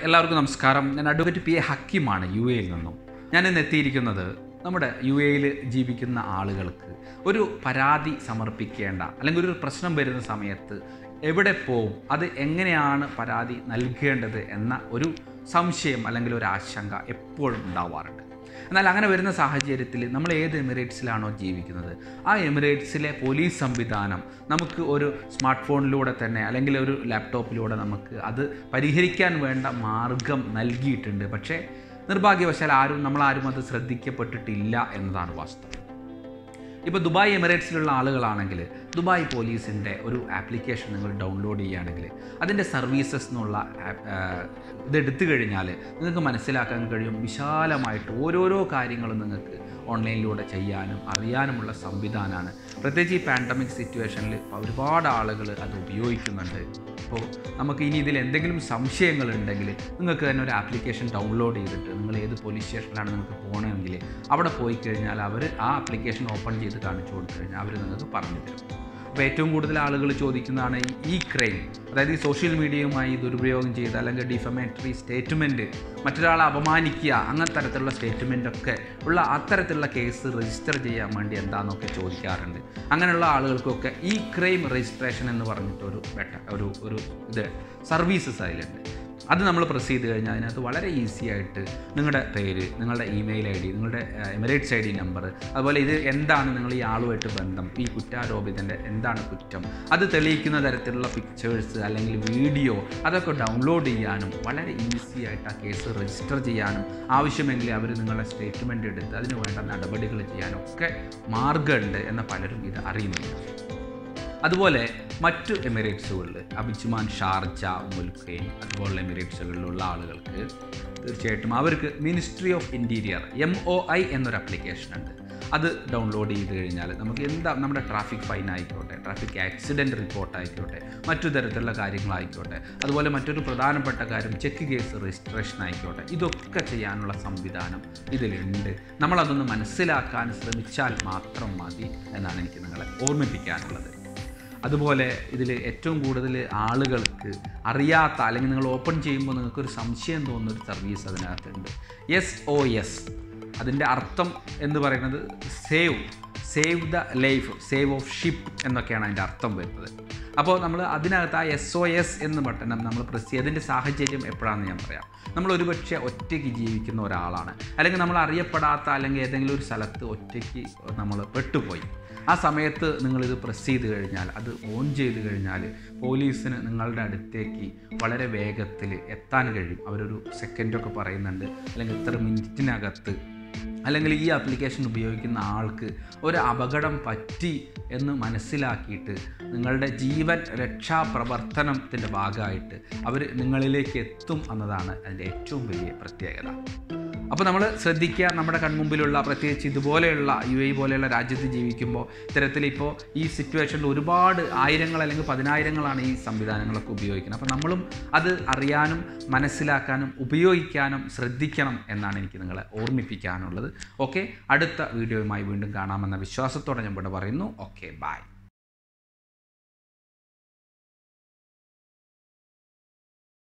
എല്ലാവർക്കും നമസ്കാരം ഞാൻ അഡ്വക്കേറ്റ് പി എ ഹക്കിമാണ് യു എയിൽ നിന്നും ഞാൻ ഇന്ന് എത്തിയിരിക്കുന്നത് നമ്മുടെ യു എയിൽ ജീവിക്കുന്ന ആളുകൾക്ക് ഒരു പരാതി സമർപ്പിക്കേണ്ട അല്ലെങ്കിൽ ഒരു പ്രശ്നം വരുന്ന സമയത്ത് എവിടെ പോവും അത് എങ്ങനെയാണ് പരാതി നൽകേണ്ടത് എന്ന ഒരു സംശയം അല്ലെങ്കിൽ ഒരു ആശങ്ക എപ്പോഴും ഉണ്ടാവാറുണ്ട് എന്നാൽ അങ്ങനെ വരുന്ന സാഹചര്യത്തിൽ നമ്മൾ ഏത് എമിറേറ്റ്സിലാണോ ജീവിക്കുന്നത് ആ എമിറേറ്റ്സിലെ പോലീസ് സംവിധാനം നമുക്ക് ഒരു സ്മാർട്ട് ഫോണിലൂടെ തന്നെ അല്ലെങ്കിൽ ഒരു ലാപ്ടോപ്പിലൂടെ നമുക്ക് അത് പരിഹരിക്കാൻ വേണ്ട മാർഗം നൽകിയിട്ടുണ്ട് പക്ഷേ നിർഭാഗ്യവശാൽ ആരും നമ്മളാരും അത് ശ്രദ്ധിക്കപ്പെട്ടിട്ടില്ല എന്നതാണ് വാസ്തവം ഇപ്പോൾ ദുബായ് എമിറേറ്റ്സിലുള്ള ആളുകളാണെങ്കിൽ ദുബായ് പോലീസിൻ്റെ ഒരു ആപ്ലിക്കേഷൻ നിങ്ങൾ ഡൗൺലോഡ് ചെയ്യുകയാണെങ്കിൽ അതിൻ്റെ സർവീസസ് എന്നുള്ള ആപ്പ്, ആ, ഇത് എടുത്തു കഴിഞ്ഞാൽ നിങ്ങൾക്ക് മനസ്സിലാക്കാൻ കഴിയും വിശാലമായിട്ട് ഓരോരോ കാര്യങ്ങളും നിങ്ങൾക്ക് ഓൺലൈനിലൂടെ ചെയ്യാനും അറിയാനുമുള്ള സംവിധാനമാണ് പ്രത്യേകിച്ച് ഈ പാൻഡമിക് സിറ്റുവേഷനിൽ ഒരുപാട് ആളുകൾ അത് ഉപയോഗിക്കുന്നുണ്ട് അപ്പോൾ നമുക്ക് ഇനി ഇതിൽ എന്തെങ്കിലും സംശയങ്ങളുണ്ടെങ്കിൽ നിങ്ങൾക്ക് തന്നെ ഒരു ആപ്ലിക്കേഷൻ ഡൗൺലോഡ് ചെയ്തിട്ട് നിങ്ങൾ ഏത് പോലീസ് സ്റ്റേഷനിലാണ് നിങ്ങൾക്ക് പോകണമെങ്കിൽ അവിടെ പോയി കഴിഞ്ഞാൽ അവർ ആ ആപ്ലിക്കേഷൻ ഓപ്പൺ ചെയ്ത് കാണിച്ചു കൊടുത്തു കഴിഞ്ഞാൽ അവർ നിങ്ങൾക്ക് പറഞ്ഞു തരും അപ്പോൾ ഏറ്റവും കൂടുതൽ ആളുകൾ ചോദിക്കുന്നതാണ് ഈ ഈ ക്രൈം അതായത് ഈ സോഷ്യൽ മീഡിയയുമായി ദുരുപയോഗം ചെയ്ത് അല്ലെങ്കിൽ ഡിഫമേറ്ററി സ്റ്റേറ്റ്മെൻറ്റ് മറ്റൊരാളെ അപമാനിക്കുക അങ്ങനത്തെ തരത്തിലുള്ള സ്റ്റേറ്റ്മെൻ്റ് ഒക്കെ ഉള്ള അത്തരത്തിലുള്ള കേസ് രജിസ്റ്റർ ചെയ്യാൻ വേണ്ടി എന്താണെന്നൊക്കെ ചോദിക്കാറുണ്ട് അങ്ങനെയുള്ള ആളുകൾക്കൊക്കെ ഈ ക്രൈം രജിസ്ട്രേഷൻ എന്ന് പറഞ്ഞിട്ട് ഒരു ബെറ്റ ഒരു ഒരു ഇത് സർവീസസ് അതിലുണ്ട് അത് നമ്മൾ പ്രസ് ചെയ്ത് കഴിഞ്ഞാൽ അതിനകത്ത് വളരെ ഈസി ആയിട്ട് നിങ്ങളുടെ പേര് നിങ്ങളുടെ ഇമെയിൽ ഐ ഡി നിങ്ങളുടെ എമിറേറ്റ്സ് ഐ ഡി നമ്പർ അതുപോലെ ഇത് എന്താണ് നിങ്ങൾ ഈ ആളുമായിട്ട് ബന്ധം ഈ കുറ്റാരോപിതൻ്റെ എന്താണ് കുറ്റം അത് തെളിയിക്കുന്ന തരത്തിലുള്ള പിക്ചേഴ്സ് അല്ലെങ്കിൽ വീഡിയോ അതൊക്കെ ഡൗൺലോഡ് ചെയ്യാനും വളരെ ഈസി ആയിട്ട് ആ കേസ് രജിസ്റ്റർ ചെയ്യാനും ആവശ്യമെങ്കിൽ അവർ നിങ്ങളുടെ സ്റ്റേറ്റ്മെൻറ്റ് എടുത്ത് അതിന് വേണ്ട നടപടികൾ ചെയ്യാനും ഒക്കെ മാർഗമുണ്ട് എന്ന് പലരും ഇത് അറിയുന്നില്ല അതുപോലെ മറ്റു എമിറേറ്റ്സുകളിൽ അബിജുമാൻ ഷാർജ മുൽഖൈൻ അതുപോലുള്ള എമിറേറ്റ്സുകളിലുള്ള ആളുകൾക്ക് തീർച്ചയായിട്ടും അവർക്ക് ministry of interior M O I എന്നൊരു ആപ്ലിക്കേഷൻ ഉണ്ട് അത് ഡൗൺലോഡ് ചെയ്ത് കഴിഞ്ഞാൽ നമുക്ക് എന്താ നമ്മുടെ ട്രാഫിക് ഫൈൻ ആയിക്കോട്ടെ ട്രാഫിക് ആക്സിഡൻറ്റ് റിപ്പോർട്ട് ആയിക്കോട്ടെ മറ്റു തരത്തിലുള്ള കാര്യങ്ങളായിക്കോട്ടെ അതുപോലെ മറ്റൊരു പ്രധാനപ്പെട്ട കാര്യം ചെക്ക് കേസ് രജിസ്ട്രേഷൻ ആയിക്കോട്ടെ ഇതൊക്കെ ചെയ്യാനുള്ള സംവിധാനം ഇതിലുണ്ട് നമ്മളതൊന്ന് മനസ്സിലാക്കാൻ ശ്രമിച്ചാൽ മാത്രം മതി എന്നാണ് എനിക്ക് നിങ്ങളെ ഓർമ്മിപ്പിക്കാനുള്ളത് അതുപോലെ ഇതിൽ ഏറ്റവും കൂടുതൽ ആളുകൾക്ക് അറിയാത്ത അല്ലെങ്കിൽ നിങ്ങൾ ഓപ്പൺ ചെയ്യുമ്പോൾ നിങ്ങൾക്കൊരു സംശയം തോന്നുന്ന ഒരു സർവീസ് അതിനകത്തുണ്ട് എസ് ഒ എസ് അതിൻ്റെ അർത്ഥം എന്ന് പറയുന്നത് save save the life save of ship എന്നൊക്കെയാണ് അതിൻ്റെ അർത്ഥം വരുന്നത് അപ്പോൾ നമ്മൾ അതിനകത്ത് ആ എസ് ഒ എസ് എന്ന് ബട്ടൺ നമ്മൾ പ്രസ് ചെയ്യുക അതിൻ്റെ സാഹചര്യം എപ്പോഴാണെന്ന് ഞാൻ പറയാം നമ്മൾ ഒരുപക്ഷെ ഒറ്റയ്ക്ക് ജീവിക്കുന്ന ഒരാളാണ് അല്ലെങ്കിൽ നമ്മൾ അറിയപ്പെടാത്ത അല്ലെങ്കിൽ ഏതെങ്കിലും ഒരു സ്ഥലത്ത് ഒറ്റയ്ക്ക് നമ്മൾ പെട്ടുപോയി ആ സമയത്ത് നിങ്ങളിത് പ്രസ് ചെയ്ത് കഴിഞ്ഞാൽ അത് ഓൺ ചെയ്ത് കഴിഞ്ഞാൽ പോലീസിന് നിങ്ങളുടെ അടുത്തേക്ക് വളരെ വേഗത്തിൽ എത്താൻ കഴിയും അവരൊരു സെക്കൻഡൊക്കെ പറയുന്നുണ്ട് അല്ലെങ്കിൽ ഇത്ര മിനിറ്റിനകത്ത് അല്ലെങ്കിൽ ഈ ആപ്ലിക്കേഷൻ ഉപയോഗിക്കുന്ന ആൾക്ക് ഒരു അപകടം പറ്റി എന്ന് മനസ്സിലാക്കിയിട്ട് നിങ്ങളുടെ ജീവൻ രക്ഷാപ്രവർത്തനത്തിൻ്റെ ഭാഗമായിട്ട് അവർ നിങ്ങളിലേക്ക് എത്തും എന്നതാണ് അതിൻ്റെ ഏറ്റവും വലിയ പ്രത്യേകത അപ്പോൾ നമ്മൾ ശ്രദ്ധിക്കുക നമ്മുടെ കൺമുമ്പിലുള്ള പ്രത്യേകിച്ച് ഇതുപോലെയുള്ള യു എ പോലെയുള്ള രാജ്യത്ത് ജീവിക്കുമ്പോൾ ഇത്തരത്തിൽ ഇപ്പോൾ ഈ സിറ്റുവേഷനിൽ ഒരുപാട് ആയിരങ്ങൾ അല്ലെങ്കിൽ പതിനായിരങ്ങളാണ് ഈ സംവിധാനങ്ങളൊക്കെ ഉപയോഗിക്കുന്നത് അപ്പോൾ നമ്മളും അത് അറിയാനും മനസ്സിലാക്കാനും ഉപയോഗിക്കാനും ശ്രദ്ധിക്കണം എന്നാണ് എനിക്ക് നിങ്ങളെ ഓർമ്മിപ്പിക്കാനുള്ളത് ഓക്കെ അടുത്ത വീഡിയോയുമായി വീണ്ടും കാണാമെന്ന വിശ്വാസത്തോടെ ഞാൻ ഇവിടെ പറയുന്നു ഓക്കെ ബൈ